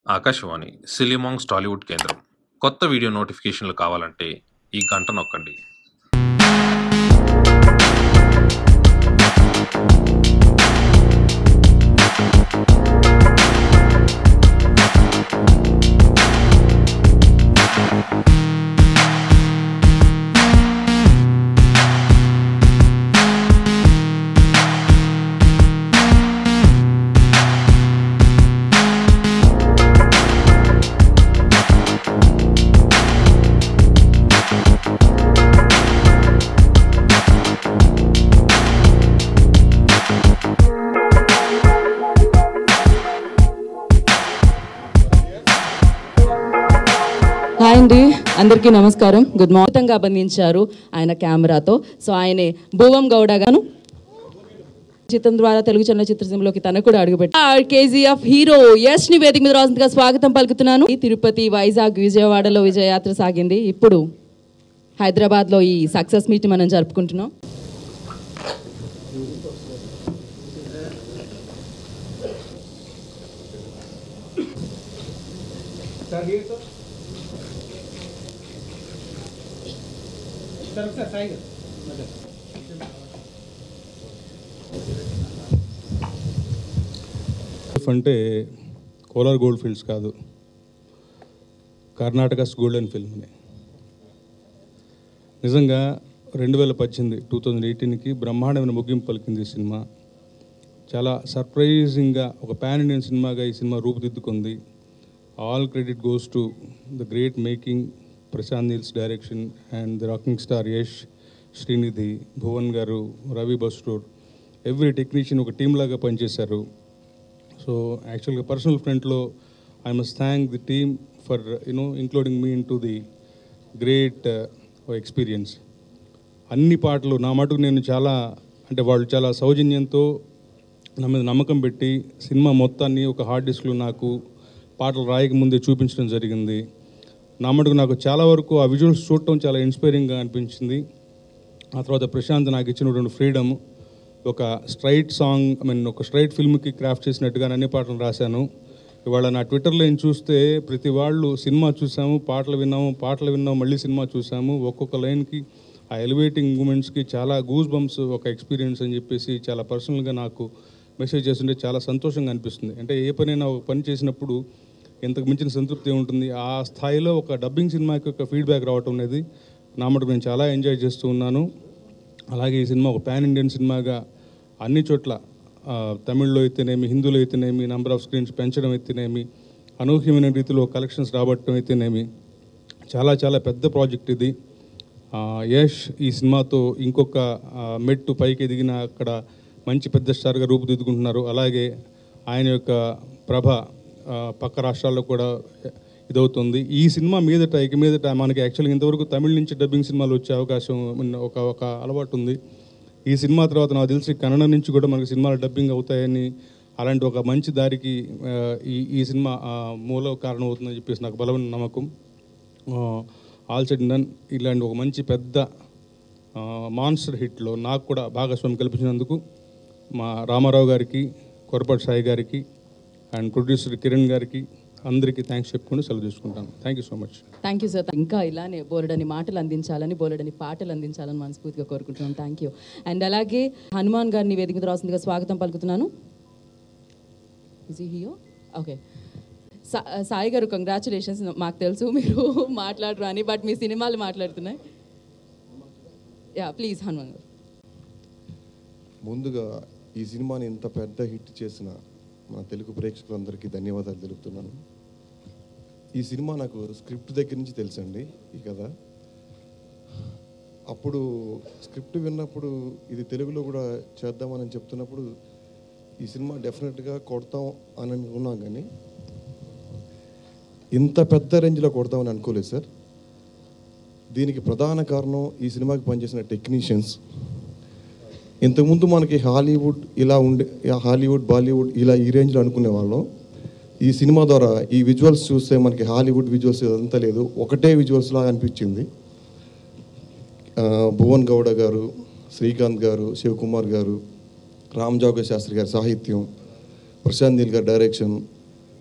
ఆకాశవాణి సిలిమాంగ్స్ టాలీవుడ్ కేంద్రం కొత్త వీడియో నోటిఫికేషన్లు కావాలంటే ఈ గంట నొక్కండి హాయ్ అండి అందరికీ నమస్కారం గుడ్ మార్నింగ్ గా బంధించారు ఆయన కెమెరాతో సో ఆయనే భువం గౌడ గాను చిత్రం ద్వారా తెలుగు చలనచిత్ర సీమలోకి తన కూడా అడుగుపెట్టి కేజీఎఫ్ హీరో యశ్ ని వేదిక మీద రాసిందిగా స్వాగతం పలుకుతున్నాను ఈ తిరుపతి వైజాగ్ విజయవాడలో విజయయాత్ర సాగింది ఇప్పుడు హైదరాబాద్ లో ఈ సక్సెస్ మీట్ మనం జరుపుకుంటున్నాం ఎఫ్ అంటే కోలార్ గోల్డ్ ఫీల్డ్స్ కాదు కర్ణాటకస్ గోల్డెన్ ఫిల్మ్ని నిజంగా రెండు వేల పద్దెనిమిది టూ థౌజండ్ ఎయిటీన్కి బ్రహ్మాండమైన ముగింపు పలికింది ఈ సినిమా చాలా సర్ప్రైజింగ్గా ఒక పాన్ ఇండియన్ సినిమాగా ఈ సినిమా రూపుదిద్దుకుంది all credit goes to the great making Prashanth Neel's direction and the rocking star Yash Srinidhi Bhuvan garu Ravi Basrur every technician ఒక టీమ్ లాగా పనిచేశారు సో యాక్చువల్గా పర్సనల్ ఫ్రంట్లో I must thank the team for you know including me in to the great experience అన్ని పాటలు నా మటుకు నేను చాలా అంటే వాళ్ళు చాలా సౌజన్యంతో నా మీద నమ్మకం పెట్టి సినిమా మొత్తాన్ని ఒక హార్డ్ డిస్క్లో నాకు పాటలు రాయక ముందే చూపించడం జరిగింది నా మటుకు నాకు చాలా వరకు ఆ విజువల్స్ చూడటం చాలా ఇన్స్పైరింగ్గా అనిపించింది ఆ తర్వాత ప్రశాంత్ నాకు ఇచ్చినటువంటి ఫ్రీడమ్ ఒక స్ట్రైట్ సాంగ్ ఐ మీన్ ఒక స్ట్రైట్ ఫిల్మ్కి క్రాఫ్ట్ చేసినట్టుగా అన్ని పాటలు రాశాను ఇవాళ నా ట్విట్టర్లో ఏం చూస్తే ప్రతి వాళ్ళు సినిమా చూసాము పాటలు విన్నాము పాటలు విన్నాము మళ్ళీ సినిమా చూసాము ఒక్కొక్క లైన్కి ఆ ఎలివేటింగ్ మూమెంట్స్కి చాలా గూస్ బంప్స్ ఒక ఎక్స్పీరియన్స్ అని చెప్పేసి చాలా పర్సనల్గా నాకు మెసేజ్ చేస్తుంటే చాలా సంతోషంగా అనిపిస్తుంది అంటే ఏ పనైనా ఒక పని చేసినప్పుడు ఇంతకు మించిన సంతృప్తి ఉంటుంది ఆ స్థాయిలో ఒక డబ్బింగ్ సినిమాకి ఒక ఫీడ్బ్యాక్ రావటం అనేది నా మటుకు నేను చాలా ఎంజాయ్ చేస్తూ ఉన్నాను అలాగే ఈ సినిమా ఒక పాన్ ఇండియన్ సినిమాగా అన్ని చోట్ల ఆ, తమిళ్లో అయితేనేమి హిందీలో అయితేనేమి నంబర్ ఆఫ్ స్క్రీన్స్ పెంచడం అయితేనేమి అనూహ్యమైన రీతిలో కలెక్షన్స్ రాబట్టడం అయితేనేమి చాలా చాలా పెద్ద ప్రాజెక్ట్ ఇది ఆ, యష్ ఈ సినిమాతో ఇంకొక ఆ, మెట్టు పైకి ఎదిగిన అక్కడ మంచి పెద్ద స్టార్గా రూపుదిద్దుకుంటున్నారు అలాగే ఆయన యొక్క ప్రభ ఆ, పక్క రాష్ట్రాల్లో కూడా ఇదవుతుంది ఈ సినిమా మీదట ఇక మీదట మనకి యాక్చువల్గా ఇంతవరకు తమిళ నుంచి డబ్బింగ్ సినిమాలు వచ్చే అవకాశం ఉన్న ఒక ఒక అలవాటు ఉంది ఈ సినిమా తర్వాత నాకు తెలిసి కన్నడ నుంచి కూడా మనకి సినిమాలు డబ్బింగ్ అవుతాయని అలాంటి ఒక మంచి దారికి ఆ, ఈ ఈ సినిమా ఆ, మూల కారణం అవుతుందని చెప్పేసి నాకు బలమైన నమ్మకం ఆల్ సెడ్ డన్ ఇలాంటి ఒక మంచి పెద్ద మాన్స్టర్ హిట్లో నాకు కూడా భాగస్వామ్యం కల్పించినందుకు మా రామారావు గారికి కొరపాటి సాయి గారికి అండ్ ప్రొడ్యూసర్ కిరణ్ గారికి అందరికీ థ్యాంక్స్ చెప్పుకుంటూ సెలవు తీసుకుంటాను thank you so much thank you sir ఇంకా ఇలానే బోలెడని మాటలు అందించాలని బోలెడని పాటలు అందించాలని మనస్ఫూర్తిగా కోరుకుంటున్నాను థ్యాంక్ యూ అండ్ అలాగే హనుమాన్ గారిని వేదిక మీద రాసిందిగా స్వాగతం పలుకుతున్నాను ఇజ్ హియో ఓకే సా- సాయి గారు కంగ్రాచులేషన్స్ మాకు తెలుసు మీరు మాట్లాడరు అని బట్ మీ సినిమాలు మాట్లాడుతున్నాయి యా ప్లీజ్ హనుమాన్ గారు ముందుగా ఈ సినిమాని ఇంత పెద్ద హిట్ చేసిన మన తెలుగు ప్రేక్షకులందరికీ ధన్యవాదాలు తెలుపుతున్నాను ఈ సినిమా నాకు స్క్రిప్ట్ దగ్గర నుంచి తెలుసండి ఈ కథ అప్పుడు స్క్రిప్ట్ విన్నప్పుడు ఇది తెలుగులో కూడా చేద్దామని చెప్తున్నప్పుడు ఈ సినిమా డెఫినెట్గా కొడతాం అని అనుకున్నాం కానీ ఇంత పెద్ద రేంజ్లో కొడతామని అనుకోలేదు సార్ దీనికి ప్రధాన కారణం ఈ సినిమాకి పనిచేసిన టెక్నీషియన్స్ ఇంతకుముందు మనకి హాలీవుడ్ ఇలా ఉండే హాలీవుడ్ బాలీవుడ్ ఇలా ఈ రేంజ్లో అనుకునే వాళ్ళం ఈ సినిమా ద్వారా ఈ విజువల్స్ చూస్తే మనకి హాలీవుడ్ విజువల్స్ ఇదంతా లేదు ఒకటే విజువల్స్ లాగా అనిపించింది ఆ, భువన్ గౌడ గారు శ్రీకాంత్ గారు శివకుమార్ గారు రామ్ జోగ శాస్త్రి గారి సాహిత్యం ప్రశాంత్ నీల్ గారి డైరెక్షన్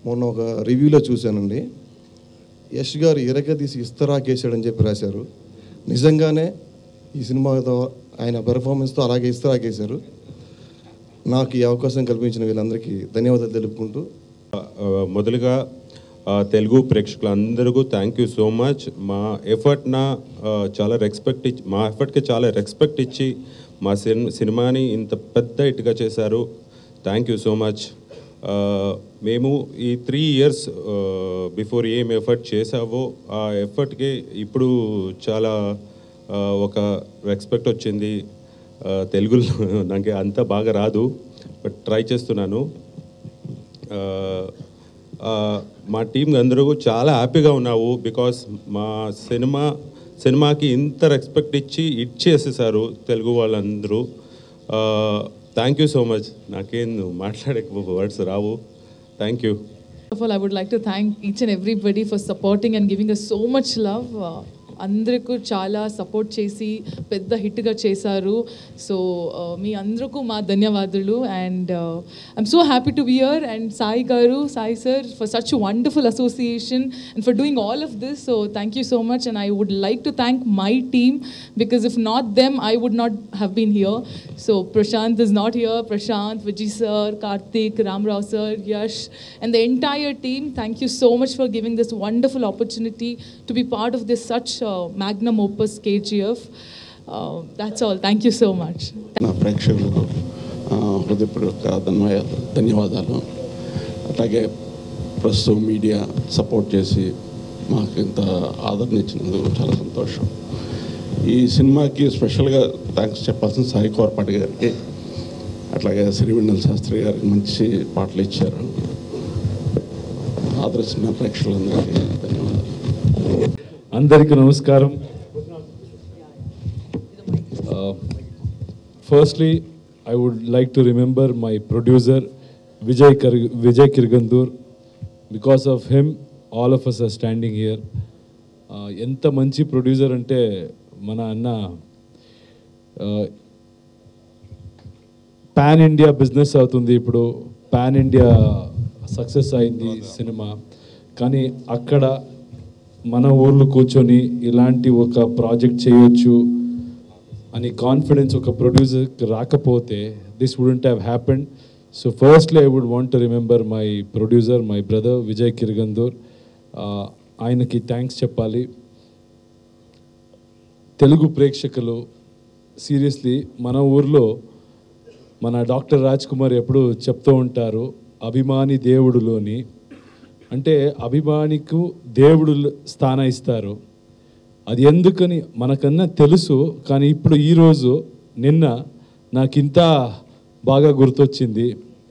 మొన్న ఒక రివ్యూలో చూశానండి యష్ గారు ఎరగదీసి ఇస్తరాకేసాడని చెప్పి రాశారు నిజంగానే ఈ సినిమాతో ఆయన పెర్ఫార్మెన్స్తో అలాగే ఇస్తరాకేశారు నాకు ఈ అవకాశం కల్పించిన వీళ్ళందరికీ ధన్యవాదాలు తెలుపుకుంటూ ఆ, మొదలుగా ఆ, తెలుగు ప్రేక్షకులందరికీ థ్యాంక్ యూ సో మచ్ మా ఎఫర్ట్న ఆ, చాలా రెస్పెక్ట్ ఇచ్చి మా ఎఫర్ట్కి చాలా రెస్పెక్ట్ ఇచ్చి మా సిన్ సినిమాని ఇంత పెద్ద హిట్గా చేశారు థ్యాంక్ యూ సో మచ్ ఆ, మేము ఈ త్రీ ఇయర్స్ బిఫోర్ ఏం ఎఫర్ట్ చేసావో ఆ ఎఫర్ట్కి ఇప్పుడు చాలా ఆ, ఒక రెస్పెక్ట్ వచ్చింది ఆ, తెలుగులో నాకు అంత బాగా రాదు బట్ ట్రై చేస్తున్నాను ఆ, ఆ, మా టీం అందరూ చాలా హ్యాపీగా ఉన్నావు బికాస్ మా సినిమా సినిమాకి ఇంత రెస్పెక్ట్ ఇచ్చి ఇచ్చేసేసారు తెలుగు వాళ్ళందరూ థ్యాంక్ యూ సో మచ్ నాకేం మాట్లాడే వర్డ్స్ రావు thank you First of all, I would like to thank each and everybody for supporting and giving us so much love. Uh, అందరికీ చాలా సపోర్ట్ చేసి పెద్ద హిట్గా చేశారు సో మీ అందరికీ మా ధన్యవాదాలు and I'm so happy to be here and Sai garu Sai sir for such wonderful association and for doing all of this so thank you so much and I would like to thank my team because if not them I would not have been here so Prashanth is not here Prashanth Vijay sir Karthik Ramrao sir, Yash, and the entire team. Thank you so much for giving this wonderful opportunity to be part of this such uh, magnum opus KGF. Uh, that's all. Thank you so much. నా ప్రేక్షకులకు ఆ, హృదయపూర్వక ధన్యవాదాలు ధన్యవాదాలు అలాగే ప్రస్తుతం media support చేసి మాకు ఇంత ఆదరణ ఇచ్చినందుకు చాలా సంతోషం ఈ సినిమాకి స్పెషల్గా థ్యాంక్స్ చెప్పాల్సిన సాయి కోరపాటి గారికి అట్లాగే శ్రీవెన్నెల శాస్త్రి గారికి మంచి పాటలు ఇచ్చారు ఆదరించిన ప్రేక్షకులందరికీ ధన్యవాదాలు అందరికీ నమస్కారం firstly I would like to remember my producer Vijay కర్ Vijay Kiragandur because of him all of us are standing here ఎంత మంచి ప్రొడ్యూసర్ అంటే మన అన్న పాన్ ఇండియా బిజినెస్ అవుతుంది ఇప్పుడు పాన్ ఇండియా సక్సెస్ అయింది సినిమా కానీ అక్కడ మన ఊర్లో కూర్చొని ఇలాంటి ఒక ప్రాజెక్ట్ చేయొచ్చు అని కాన్ఫిడెన్స్ ఒక ప్రొడ్యూసర్కి రాకపోతే this wouldn't have happened so firstly I would want to remember my producer my brother Vijay Kiragandur ఆయనకి థ్యాంక్స్ చెప్పాలి తెలుగు ప్రేక్షకులు సీరియస్లీ మన ఊర్లో మన డాక్టర్ రాజ్ కుమార్ ఎప్పుడు చెప్తూ ఉంటారు అభిమాని దేవుడులోని అంటే అభిమానికు దేవుడు స్థాన ఇస్తారు అది ఎందుకని మనకన్నా తెలుసు కానీ ఇప్పుడు ఈరోజు నిన్న నాకు ఇంత బాగా గుర్తొచ్చింది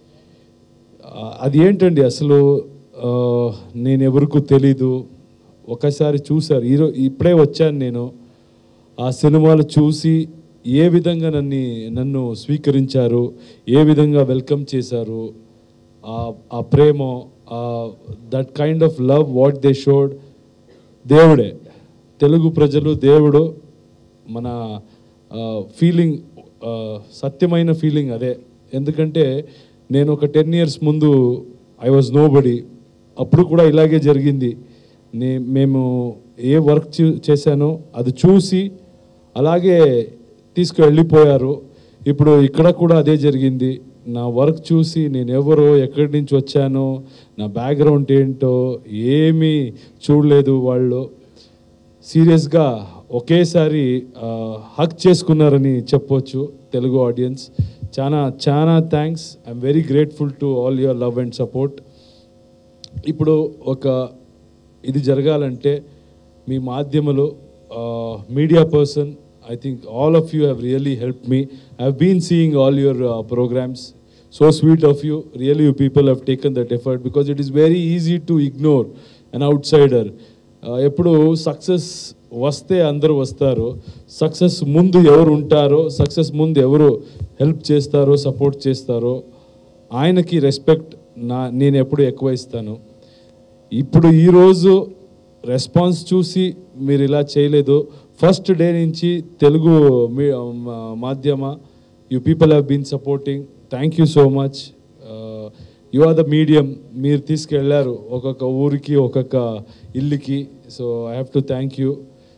ఆ, అది ఏంటండి అసలు ఆ, నేను ఎవరికి తెలీదు ఒకసారి చూశారు ఈరో ఇప్పుడే వచ్చాను నేను ఆ సినిమాలు చూసి ఏ విధంగా నన్ను నన్ను స్వీకరించారు ఏ విధంగా వెల్కమ్ చేశారు ఆ- ఆ ప్రేమ that kind of love what they showed దేవుడే తెలుగు ప్రజలు దేవుడు మన ఫీలింగ్ సత్యమైన ఫీలింగ్ అదే ఎందుకంటే నేను ఒక టెన్ ఇయర్స్ ముందు ఐ వాజ్ నో బడి అప్పుడు కూడా ఇలాగే జరిగింది నే మేము ఏ వర్క్ చూ- చేశానో అది చూసి అలాగే తీసుకువెళ్ళిపోయారు ఇప్పుడు ఇక్కడ కూడా అదే జరిగింది నా వర్క్ చూసి నేను ఎవరో ఎక్కడి నుంచి వచ్చానో నా బ్యాక్గ్రౌండ్ ఏంటో ఏమీ చూడలేదు వాళ్ళు సీరియస్గా ఒకేసారి హక్ చేసుకున్నారని చెప్పొచ్చు తెలుగు ఆడియన్స్ చాలా చాలా thanks I'm very grateful to all your love and support ఇప్పుడు ఒక ఇది జరగాలంటే మీ మాధ్యమలో media person I think all of you have really help me have been seeing all your programmes so sweet of you really you people have taken that effort because it is very easy to ignore an outsider ఎప్పుడు success వస్తే అందరూ వస్తారు success ముందు ఎవరు ఉంటారో success ముందు ఎవరు help చేస్తారో సపోర్ట్ చేస్తారో ఆయనకి రెస్పెక్ట్ నా నేను ఎప్పుడు ఎక్కువ ఇస్తాను ఇప్పుడు ఈరోజు రెస్పాన్స్ చూసి మీరు ఇలా చేయలేదు ఫస్ట్ డే నుంచి తెలుగు మీ- మా- మాధ్యమ you people have been supporting thank you so much you are the medium మీరు తీసుకెళ్లారు ఒక్కొక్క ఊరికి ఒక్కొక్క ఇల్లుకి so I have to thank you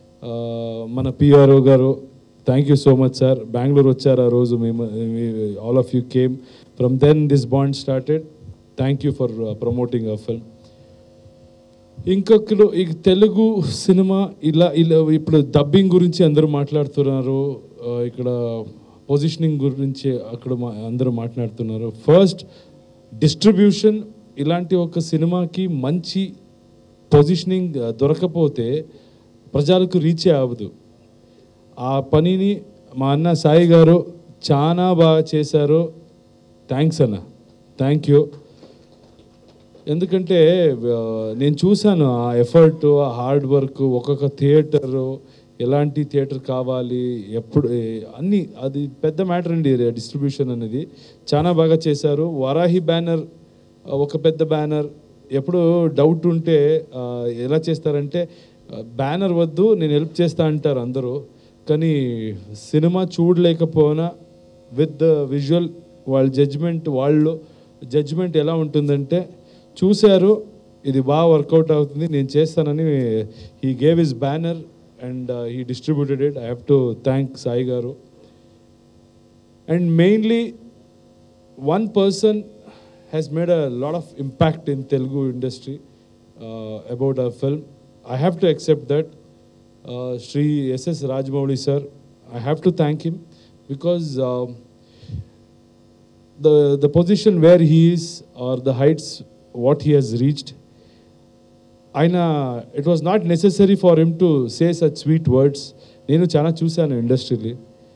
మన PRO garu thank you so much sir Bengaluru వచ్చారు ఆ రోజు మేము all of you came from then this bond started thank you for promoting a film ఇంకొకరు ఈ తెలుగు సినిమా ఇలా ఇలా ఇప్పుడు డబ్బింగ్ గురించి అందరూ మాట్లాడుతున్నారు ఆ, ఇక్కడ పొజిషనింగ్ గురించి అక్కడ మా- అందరూ మాట్లాడుతున్నారు ఫస్ట్ డిస్ట్రిబ్యూషన్ ఇలాంటి ఒక సినిమాకి మంచి పొజిషనింగ్ ఆ, దొరకపోతే ప్రజలకు రీచే అవ్వదు ఆ పనిని మా అన్న సాయి గారు చాలా బాగా చేశారు థ్యాంక్స్ అన్న థ్యాంక్ యూ ఎందుకంటే ఆ, నేను చూశాను ఆ ఎఫర్ట్ ఆ హార్డ్ వర్క్ ఒక్కొక్క థియేటరు ఎలాంటి థియేటర్ కావాలి ఎప్పుడు ఏ, అన్ని అది పెద్ద మ్యాటర్ అండి డిస్ట్రిబ్యూషన్ అనేది చాలా బాగా చేశారు వరాహి బ్యానర్ ఒక పెద్ద బ్యానర్ ఎప్పుడు డౌట్ ఉంటే ఆ, ఎలా చేస్తారంటే బ్యానర్ వద్దు నేను హెల్ప్ చేస్తా అంటారు అందరూ కానీ సినిమా చూడలేకపోయినా విత్ ద విజువల్ వాళ్ళ జడ్జ్మెంట్ వాళ్ళు జడ్జ్మెంట్ ఎలా ఉంటుందంటే చూశారు ఇది బాగా వర్కౌట్ అవుతుంది నేను చేస్తానని he gave his banner and he distributed it I have to thank Sai garu and mainly one person has made a lot of impact in Telugu industry uh, about our film. I have to accept that. Uh, Sri S.S. Rajmouli sir, I have to thank him because um, the the position where he is or the heights what he has reached. ఆయన it was not necessary for him to say such sweet words నేను చాలా చూశాను ఇండస్ట్రీಲಿ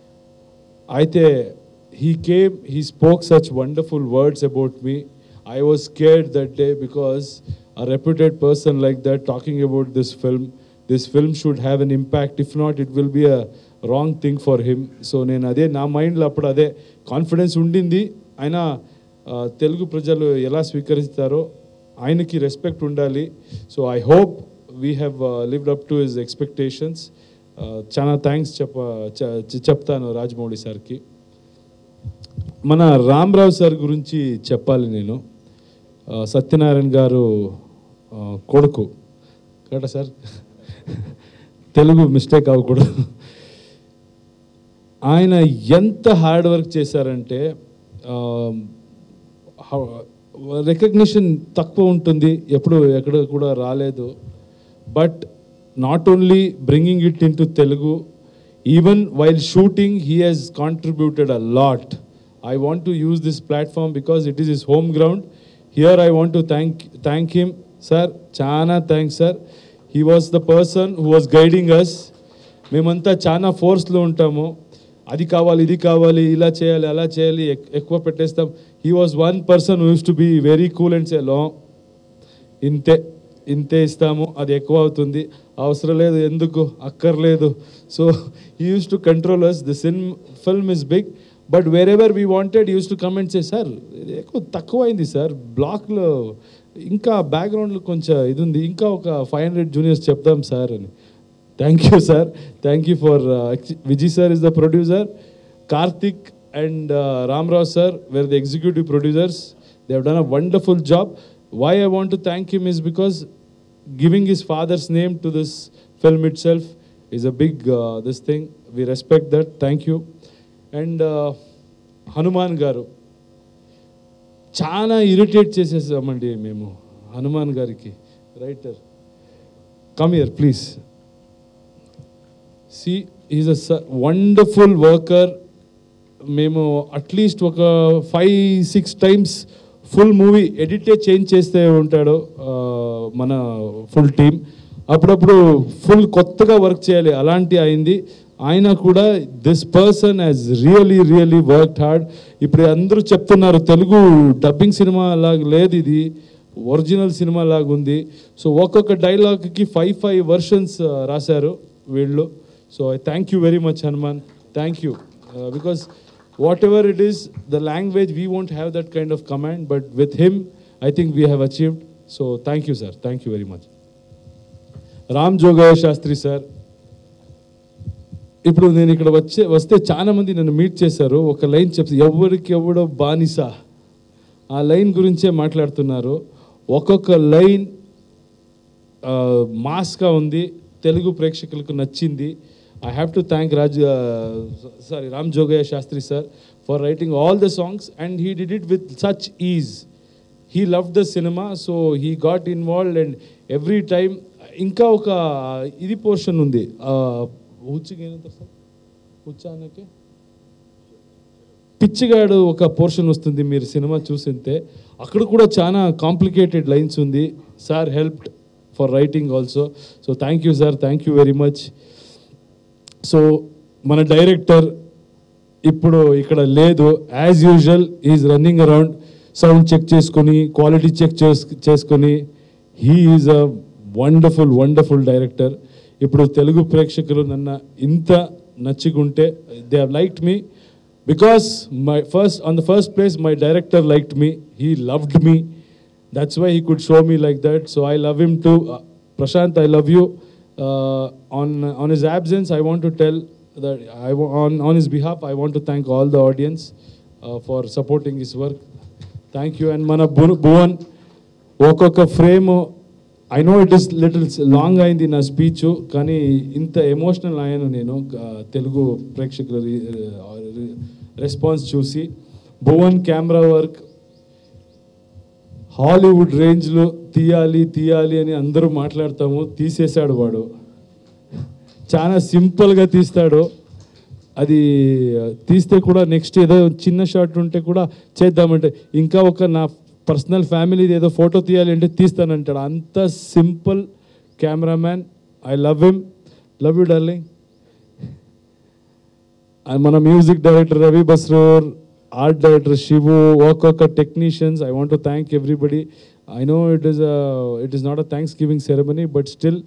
అయితే he came, he spoke such wonderful words about me. I was scared that day because a reputed person like that talking about this film, this film should have an impact. If not, it will be a wrong thing for him. So నేను అదే నా మైండ్లో అప్పుడు అదే confidence ఉండింది ఆయన ఆ, తెలుగు ప్రజలు ఎలా స్వీకరిస్తారో ఆయనకి రెస్పెక్ట్ ఉండాలి so I hope we have lived up to his expectations చాలా థ్యాంక్స్ చెప్ప చె- చెప్తాను రాజమౌళి సార్కి మన రామరావు సార్ గురించి చెప్పాలి నేను ఆ, సత్యనారాయణ గారు ఆ, కొడుకు కరెక్టా సార్ తెలుగు మిస్టేక్ అవ్వకూడదు ఆయన ఎంత హార్డ్ వర్క్ చేశారంటే రికగ్నిషన్ తక్కువ ఉంటుంది ఎప్పుడు ఎక్కడ కూడా రాలేదు but not only bringing it into Telugu even while shooting he has contributed a lot I want to use this platform because it is his home ground here I want to thank thank him sir చాలా thanks sir he was the person who was guiding us మేమంతా చాలా ఫోర్స్లో ఉంటాము అది కావాలి ఇది కావాలి ఇలా చేయాలి అలా చేయాలి ఎక్- ఎక్కువ పెట్టేస్తాం he was one person used to be very cool and say long ఇంతే ఇంతే ఇస్తాము అది ఎక్కువ అవుతుంది అవసరం లేదు ఎందుకు అక్కర్లేదు so he used to control us the sin film is big but wherever we wanted used to comment say sir ఇది ఎక్కువ తక్కువ అయింది సార్ బ్లాక్లో ఇంకా బ్యాక్గ్రౌండ్లో కొంచెం ఇది ఉంది ఇంకా ఒక ఫైవ్ హండ్రెడ్ జూనియర్స్ చెప్దాం సార్ అని thank you sir thank you for Vijay sir is the producer Karthik and Ramrao sir were the executive producers they have done a wonderful job why I want to thank him is because giving his father's name to this film itself is a big uh, this thing we respect that thank you and uh, Hanuman garu చాలా irritate చేసేసామండి మేము హనుమాన్ గారికి writer cum ఇయర్ please see is a wonderful worker మేము at least ఒక five six times full movie ఎడిటే change చేస్తే ఉంటాడు ఆ, మన ఫుల్ టీమ్ అప్పుడప్పుడు ఫుల్ కొత్తగా వర్క్ చేయాలి అలాంటి అయింది ఆయన కూడా this person has really really work hard ఇప్పుడు అందరూ చెప్తున్నారు తెలుగు డబ్బింగ్ సినిమా లాగా లేదు ఇది ఒరిజినల్ సినిమా లాగా ఉంది సో ఒక్కొక్క డైలాగ్కి ఫైవ్ ఫైవ్ వర్షన్స్ రాశారు వీళ్ళు so I thank you very much Hanuman thank you because whatever it is the language we won't have that kind of command but with him I think we have achieved so thank you sir thank you very much Ram Jogaiah Sastry sir ఇప్పుడు నేను ఇక్కడ వచ్చే వస్తే చాలా మంది నన్ను meet చేశారు ఒక లైన్ చెప్తే ఎవరికి ఎవడో బానిస ఆ లైన్ గురించే మాట్లాడుతున్నారు ఒక్కొక్క లైన్ మాస్గా ఉంది తెలుగు ప్రేక్షకులకు నచ్చింది I have to thank Raj sorry Ram Jogaiah Sastry sir for writing all the songs and he did it with such ease he love the cinema so he got involved and every time ఇంకా ఒక ఇది portion ఉంది హుచ్చికి ఏంటంటారు sir హుచ్చానకే పిచ్చిగాడు ఒక portion వస్తుంది మీరు cinema చూసింటే అక్కడ కూడా చాలా కాంప్లికేటెడ్ లైన్స్ ఉంది sir help for writing also so thank you sir thank you very much so మన డైరెక్టర్ ఇప్పుడు ఇక్కడ లేదు as usual is running around sound check చేసుకొని క్వాలిటీ చెక్ చేసుకొని he is a wonderful wonderful director ఇప్పుడు తెలుగు ప్రేక్షకులు నన్ను ఇంత నచ్చుకుంటే they have liked me because my first on the first place my director liked me he loved me that's why he could show me like that so I love him to Prashanth I love you on on his absence I want to tell that I wa- on on his behalf I want to thank all the audience uh, for supporting his work. Thank you and మన భువ- భువన్ ఒక్కొక్క frame I know it is little long అయింది నా speech కానీ ఇంత emotional అయ్యాను నేను uh, Telugu ప్రేక్షకుల రెస్పాన్స్ చూసి భువన్ కెమెరా వర్క్ హాలీవుడ్ రేంజ్లో తీయాలి తీయాలి అని అందరూ మాట్లాడతాము తీసేశాడు వాడు చాలా సింపుల్గా తీస్తాడు అది తీస్తే కూడా నెక్స్ట్ ఏదో చిన్న షాట్ ఉంటే కూడా చేద్దామంటే ఇంకా ఒక నా పర్సనల్ ఫ్యామిలీది ఏదో ఫోటో తీయాలి అంటే తీస్తానంటాడు అంత simple cameraman I love him love you darling మన music director Ravi Basrur art director Shivu ఒక్కొక్క technicians I want to thank everybody I know it is it is not a thanksgiving ceremony but still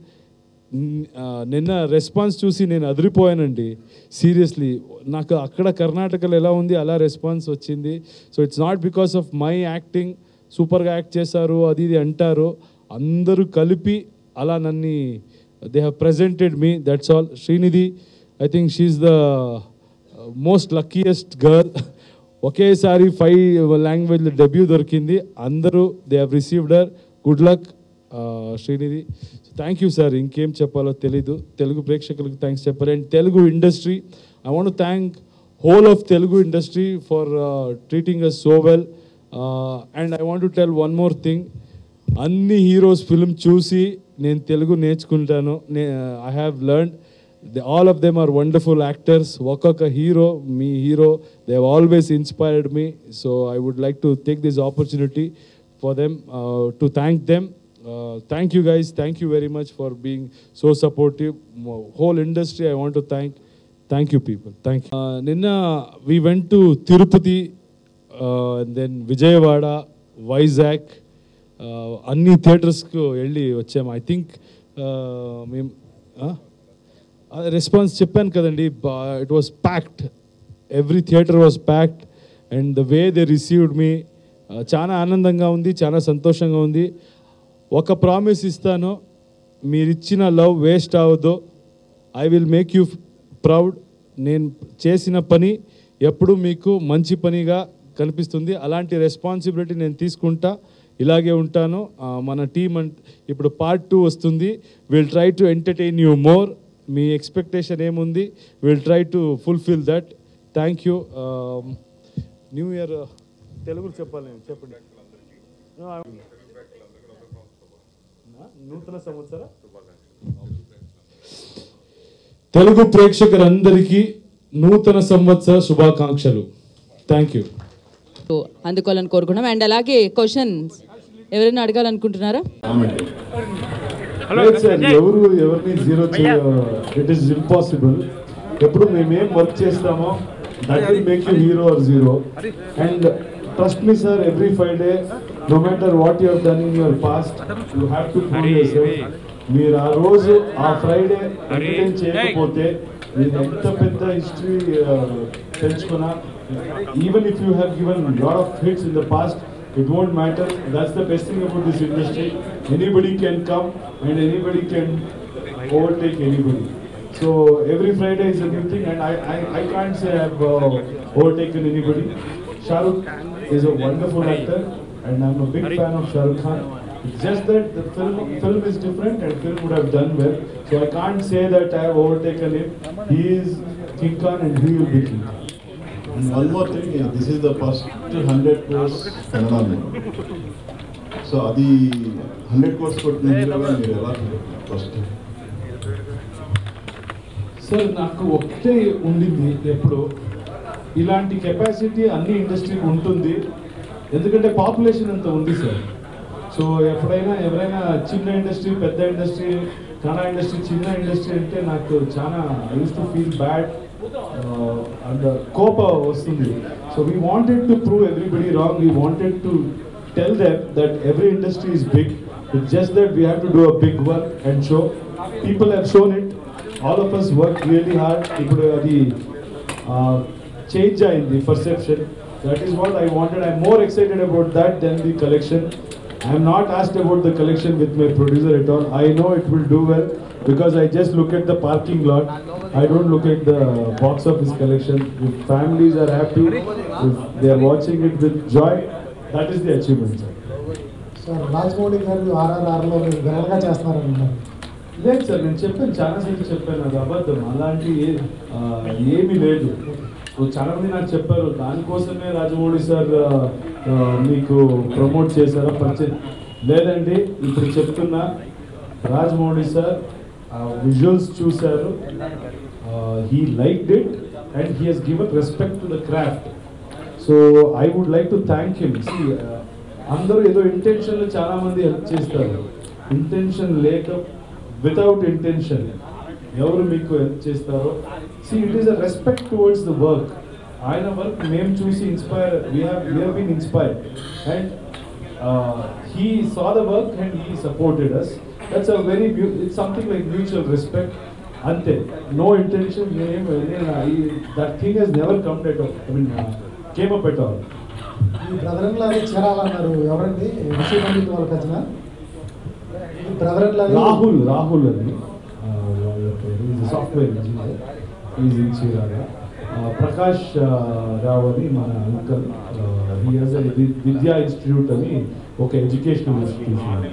నిన్న response చూసి నేను అదిరిపోయానండి seriously నాకు అక్కడ కర్ణాటకలో ఎలా ఉంది అలా రెస్పాన్స్ వచ్చింది so it's not because of my acting సూపర్గా యాక్ట్ చేశారు అది ఇది అంటారు అందరూ కలిపి అలా నన్ను they have presented me that's all Srinidhi I think she is the most luckiest girl ఒకేసారి ఫైవ్ లాంగ్వేజ్ డెబ్యూ దొరికింది అందరూ they have received her good luck Srinidhi thank you sir ఇంకేం చెప్పాలో తెలీదు తెలుగు ప్రేక్షకులకు థ్యాంక్స్ చెప్పాలి and Telugu industry I want thank whole of Telugu industry for treating us so well and I want to tell one more thing అన్ని heroes film చూసి నేను తెలుగు నేర్చుకుంటాను నే I have learn they all of them are wonderful actors ఒక్కొక్క hero మీ hero they have always inspired me so I would like to take this opportunity for them uh, to thank them. Uh, thank you guys. Thank you very much for being so supportive. Mo- Whole industry, I want to thank. Thank you, people. Thank you. Uh, Ninna, we went to Tirupati, uh, and then Vijayawada, Vizag, uh, అన్ని థియేటర్స్కు వెళ్ళి వచ్చాము I think మేము response చెప్పాను కదండి it was packed every theatre was packed and the way they received me చాలా ఆనందంగా ఉంది చాలా సంతోషంగా ఉంది ఒక ప్రామిస్ ఇస్తాను మీరు ఇచ్చిన లవ్ వేస్ట్ అవ్వదు I will make you proud నేను చేసిన పని ఎప్పుడు మీకు మంచి పనిగా కనిపిస్తుంది అలాంటి రెస్పాన్సిబిలిటీ నేను తీసుకుంటా ఇలాగే ఉంటాను ఆ, మన టీం అంట్ ఇప్పుడు పార్ట్ టూ వస్తుంది will try to entertain you more మీ ఎక్స్పెక్టేషన్ ఏముంది will try to fulfil that thank you new year తెలుగులో చెప్పాలి నేను చెప్పండి ఆ, నూతన సంవత్సర తెలుగు ప్రేక్షకులందరికీ నూతన సంవత్సర శుభాకాంక్షలు థ్యాంక్ యూ అందుకోవాలని కోరుకున్నాం అండ్ అలాగే క్వశ్చన్స్ ఎవరైనా అడగాలనుకుంటున్నారా లేదు సార్ ఎవరు ఎవరిని జీరో ఇట్ ఈస్ ఇంపాసిబుల్ ఎప్పుడు మేమేం వర్క్ చేస్తామో that will make you hero or zero and trust me sir every Friday no matter what you have done in your past you have to prove your మీరు ఆ రోజు ఆ Friday entertain చేయకపోతే మీరు ఎంత పెద్ద హిస్టరీ తెలుసుకున్నా even if you have given lot of hits in the past it won't matter. That's the best thing about this industry. Anybody can come and anybody can overtake anybody. So every Friday is a new thing, and I, I, I can't say I've uh, overtaken anybody. Shahrukh, is a wonderful actor, and I'm a big fan of Shah Rukh Khan. It's just that the film film is different, and film would have done well. So I can't say that I have overtaken him. He is King Khan, and he will be King Khan. And one more thing, yeah, this is the first 100 crores Kannada so అది hundred crores కొట్టిన హీరోగా మీరు ఎలా first sir నాకు ఒకటే ఉండింది ఎప్పుడు ఇలాంటి కెపాసిటీ అన్ని ఇండస్ట్రీకి ఉంటుంది ఎందుకంటే పాపులేషన్ అంత ఉంది సార్ సో ఎప్పుడైనా ఎవరైనా చిన్న ఇండస్ట్రీ పెద్ద ఇండస్ట్రీ కన్నడ ఇండస్ట్రీ చిన్న ఇండస్ట్రీ అంటే నాకు చాలా I used to feel bad and కోప వస్తుంది so we wanted to prove everybody wrong we wanted to tell them that every industry is big it just that we have to do a big work and show people have shown it all of us work really hard ఇప్పుడు అది change అయింది perception that is what I wanted I more excited about that then the collection I'm not asked about the collection with my producer at all I know it will do well because I just look at the parking lot. I don't look at the box office collection. If families are happy, if they are watching it with joy, that is the achievement. Sir. Sir Rajamouli garu ఆర్ఆర్ఆర్లో మీరు విలన్గా చేస్తున్నారన్నారు లేదు sir నేను చెప్పాను చాలాసార్లు చెప్పాను అది అబద్ధం అలాంటి ఏ- ఆ, ఏమీ లేదు సో చాలా మంది నాకు చెప్పారు దానికోసమే రాజమౌళి సార్ ఆ, ఆ, మీకు ప్రమోట్ చేశారా పరిచయం లేదండి ఇప్పుడు చెప్తున్నా రాజమౌళి సార్ విజువల్స్ చూశారు he like it and he has given respect to the craft so I would like to thank him see అందరూ ఏదో ఇంటెన్షన్లో చాలా మంది హెల్ప్ చేస్తారు ఇంటెన్షన్ లేక వితౌట్ ఇంటెన్షన్ ఎవరు మీకు హెల్ప్ చేస్తారో see it is a respect towards the work ఆయన వర్క్ మేము చూసి inspire we have we have been inspired and he saw the work and he supported us that's a very it's something like mutual respect అంతే no intention నేనేం that thing he's never come at I mean came up at all ఈ brother లాగే చేరాలన్నారు ఎవరండి విషయ పండిత్ వాళ్ళ కథన ఈ బ్రదర్ లాగే రాహుల్ రాహుల్ అని ఆ, వాళ్ళ పేరు software engineer is in Chirala ఆ, ప్రకాష్ ఆ, రావు అని మన uncle he has Vidya institute అని ఒక ఎడ్యుకేషనల్ ఇన్స్టిట్యూషన్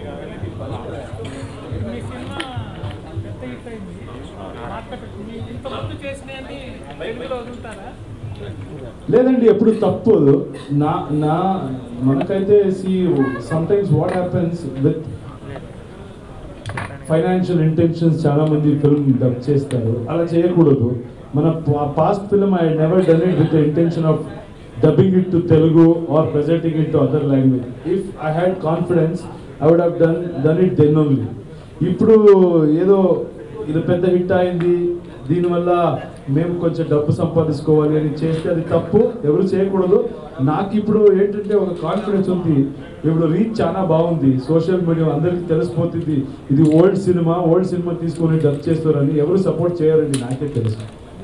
లేదండి ఎప్పుడు తప్పదు నా నా మనకైతే see sometimes what happens with financial intentions చాలా మంది ఫిల్మ్ డబ్ చేస్తారు అలా చేయకూడదు మన past film I never done it with intention of dubbing it to Telugu or presenting it to other language if I had confidence I would have done done it then only ఇప్పుడు ఏదో ఇది పెద్ద hit అయింది దీనివల్ల మేము కొంచెం డబ్బు సంపాదించుకోవాలి అని చేస్తే అది తప్పు ఎవరు చేయకూడదు నాకు ఇప్పుడు ఏంటంటే ఒక కాన్ఫిడెన్స్ ఉంది ఇప్పుడు రీచ్ చాలా బాగుంది సోషల్ మీడియా అందరికీ తెలిసిపోతుంది ఇది ఓల్డ్ సినిమా ఓల్డ్ సినిమా తీసుకొని డబ్ చేస్తారని ఎవరు సపోర్ట్ చేయరండి నాకే తెలుసు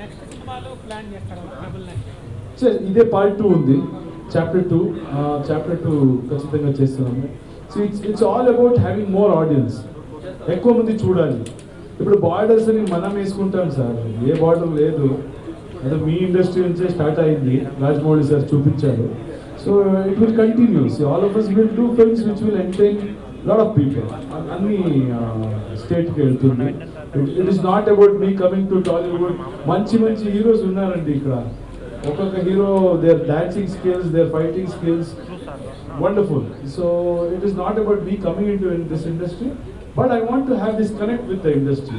సరే ఇదే పార్ట్ టూ ఉంది చాప్టర్ టూ చాప్టర్ టూ ఖచ్చితంగా చేస్తున్నాము so it's it's all about having more audience ఎక్కువ మంది చూడాలి ఇప్పుడు బార్డర్స్ అని మనం వేసుకుంటాం సార్ ఏ బార్డర్ లేదు అదే మీ ఇండస్ట్రీ నుంచే స్టార్ట్ అయింది రాజమౌళి సార్ చూపించారు so it will continues all of us will do films which will entertain lot of people అన్ని స్టేట్కి వెళ్తుంది it is not about me coming to Tollywood మంచి మంచి హీరోస్ ఉన్నారండి ఇక్కడ ఒక్కొక్క hero their dancing skills their fighting skills wonderful so it is not about me coming in to in this industry but I want to have this connect with the industry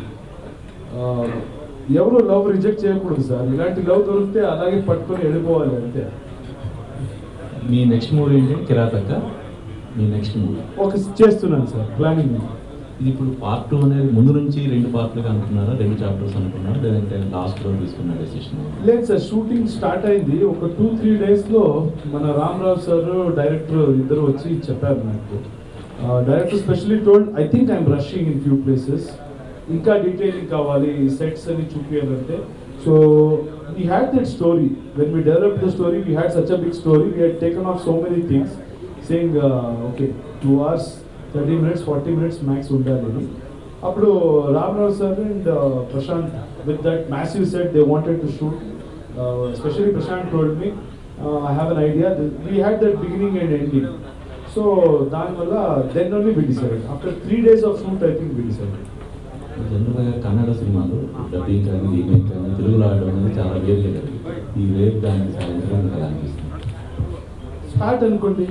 ఎవరు love reject చేయకూడదు sir ఇలాంటి love దొరికితే అలాగే పట్టుకొని వెళ్ళిపోవాలి అంతే మీ next movie ఏంటి కిరాతక మీ next movie ఒక చేస్తున్నాను సార్ ప్లానింగ్ ఇది ఇప్పుడు పార్ట్ టూ అనేది ముందు నుంచి రెండు పార్ట్లుగా అనుకున్నారా రెండు చాప్టర్స్ అనుకున్నారా లేదంటే లాస్ట్ లో తీసుకున్న డెసిషన్ లేదు సార్ షూటింగ్ స్టార్ట్ అయింది ఒక టూ త్రీ డేస్లో మన రామరావు సార్ డైరెక్టర్ ఇద్దరు వచ్చి చెప్పారు నాకు director specially told I think I'm rushing in few places ఇంకా డీటెయిలింగ్ కావాలి సెట్స్ అని చూపించాలంటే so we had that story when we develop the story we had such a big story we had taken off so many things saying okay two hours thirty minutes forty minutes max ఉండాలి అప్పుడు Ramarao sir and Prashanth with that massive set they wanted to shoot especially Prashanth told me I have an idea we had that beginning and ending so దానివల్ల then only we decide after three days of shoot I think we decide జనరల్గా కన్నడ సినిమాలు dubbing కానీ remake కానీ తెలుగులో ఆడడం అనేది చాలా వేరుగా జరిగింది ఈ రేపు దాన్ని సాధించడం మీకు ఎలా అనిపిస్తుంది స్టార్ట్ అనుకోండి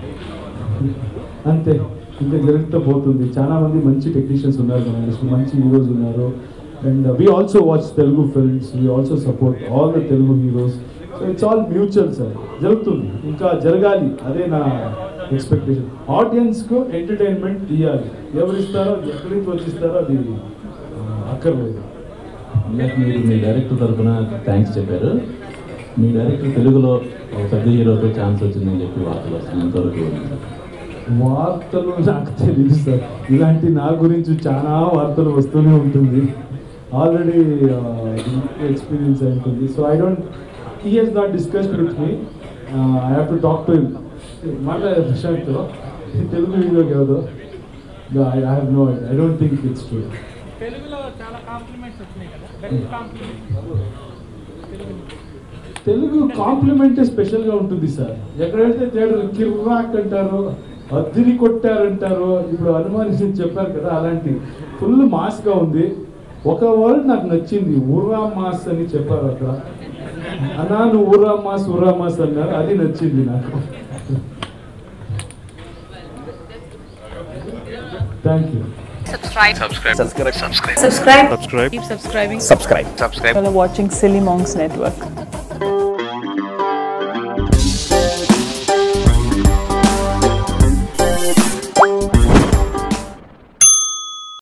అంతే ఇంకా జరుగుతూ పోతుంది చాలా మంది మంచి టెక్నీషియన్స్ ఉన్నారు మన ఇండస్ట్రీ మంచి హీరోస్ ఉన్నారు and we also watch Telugu films we also support all the Telugu heroes so it's all mutual sir జరుగుతుంది ఇంకా జరగాలి అదే నా ఎక్స్పెక్టేషన్ ఆడియన్స్కు ఎంటర్టైన్మెంట్ ఇవ్వాలి ఎవరు ఇస్తారో ఎక్కడి నుంచి వచ్చిస్తారో అది ఆ, అక్కర్లేదు ఇందాక మీరు మీ డైరెక్టర్ తరఫున థ్యాంక్స్ చెప్పారు మీ డైరెక్టర్ తెలుగులో ఒక పెద్ద హీరోతో ఛాన్స్ వచ్చిందని చెప్పి వార్తలు వస్తున్నాయి ఎంతవరకు ఉంది? వార్తలు నాకు తెలియదు సార్ ఇలాంటి నా గురించి చాలా వార్తలు వస్తూనే ఉంటుంది ఆల్రెడీ ఎక్స్పీరియన్స్ అయి ఉంటుంది so I don't he he's not discussed with me I have to talk to మాట్లాడే ప్రశాంత్తో తెలుగు హీరో కాదు I have no I don't think it's true తెలుగులో చాలా కాంప్లిమెంట్స్ వచ్చినాయి కదా బెస్ట్ కాంప్లిమెంట్ తెలుగు కాంప్లిమెంట్ స్పెషల్గా ఉంటుంది సార్ ఎక్కడైతే థియేటర్ కిర్రాక్ అంటారు అద్దిరి కొట్టారంటారు ఇప్పుడు అనుమానించి చెప్పారు కదా అలాంటి ఫుల్ మాస్గా ఉంది ఒక వర్డ్ నాకు నచ్చింది ఊరా మాస్ అని చెప్పారు అక్కడ అన్నా నువ్వు ఊరా మాస్ ఊరా మాస్ అన్నారు అది నచ్చింది నాకు thank you Subscribe. Subscribe. Subscribe. Subscribe. Subscribe. Keep subscribing. Subscribe. Subscribe. While watching Silly Monks Network.